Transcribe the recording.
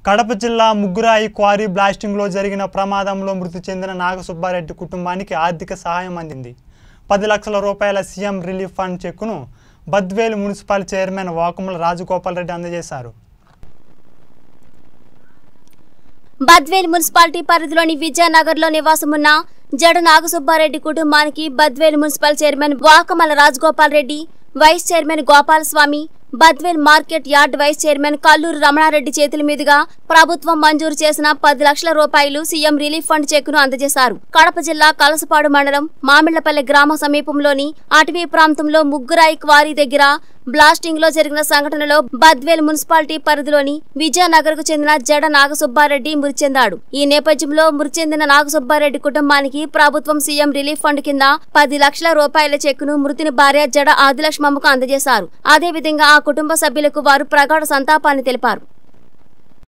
కడప జిల్లా ముగ్గురాయి క్వారీ బ్లాస్టింగ్లో జరిగిన ప్రమాదంలో మృతి చెందిన నాగసుబ్బారెడ్డి కుటుంబానికి ఆర్థిక సహాయం అందింది పది లక్షల రూపాయల సీఎం రిలీఫ్ ఫండ్ చెక్కును బద్వేలు మున్సిపల్ చైర్మన్ వాకుముల రాజగోపాల్ రెడ్డి అందజేశారు బద్వేల్ మున్సిపాలిటీ పరిధిలోని విద్యానగర్లో నివాసమున్న జడ నాగసుబ్బారెడ్డి కుటుంబానికి Badvel municipal chairman Vakamala Rajagopal Reddy vice chairman Gopal Swamy Badvel market yard vice chairman Kalluru Ramanareddy చేతుల మీదుగా ప్రభుత్వం మంజూరు చేసిన పది లక్షల రూపాయలు సీఎం రిలీఫ్ ఫండ్ చెక్కును అందజేశారు కడప జిల్లా కలసపాడు మండలం మామిళ్లపల్లె గ్రామ సమీపంలోని అటవీ ప్రాంతంలో ముగ్గురాయి క్వారీ దగ్గర బ్లాస్టింగ్ లో జరిగిన సంఘటనలో బద్వేల్ మున్సిపాలిటీ పరిధిలోని విజయనగర్ కు చెందిన జడ నాగసుబ్బారెడ్డి మృతి చెందాడు ఈ నేపథ్యంలో మృతి చెందిన నాగసుబ్బారెడ్డి కుటుంబానికి ప్రభుత్వం సీఎం రిలీఫ్ ఫండ్ కింద పది లక్షల రూపాయల చెక్కును మృతిని భార్య జడ ఆదిలక్ష్మమ్మకు అందజేశారు అదేవిధంగా ఆ కుటుంబ సభ్యులకు వారు ప్రగాఢ సంతాపాన్ని తెలిపారు